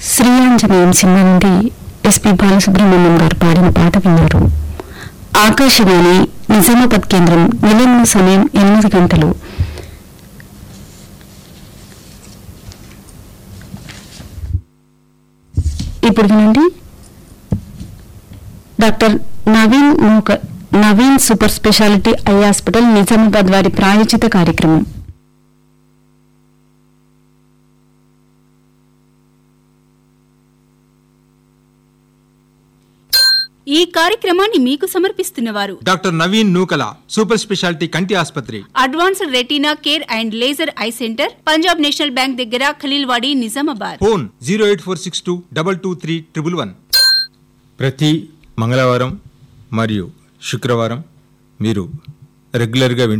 Sri Anjaneyam cinema నుండి SP Balasubrahmanyam garu పాడిన పాట విన్నారు ఆకాశవాణి నిజామాబాద్ కేంద్రం నిలయన సమయం ఎనిమిది గంటలు ఇప్పుడు వినండి doctor Naveen Mooka Naveen super speciality eye hospital Nizamabad వారి ప్రాయోజిత కార్యక్రమం ఈ కార్యక్రమాన్ని మీకు సమర్పిస్తున్నవారు doctor Naveen Nukala super speciality కంటి ఆసుపత్రి advanced retina care and laser eye centre Punjab National Bank దగ్గర Khaleelwadi Nizamabad phone zero eight four six two double two three triple one ప్రతి మంగళవారం మరియు శుక్రవారం మీరు రెగ్యులర్గా వింటూ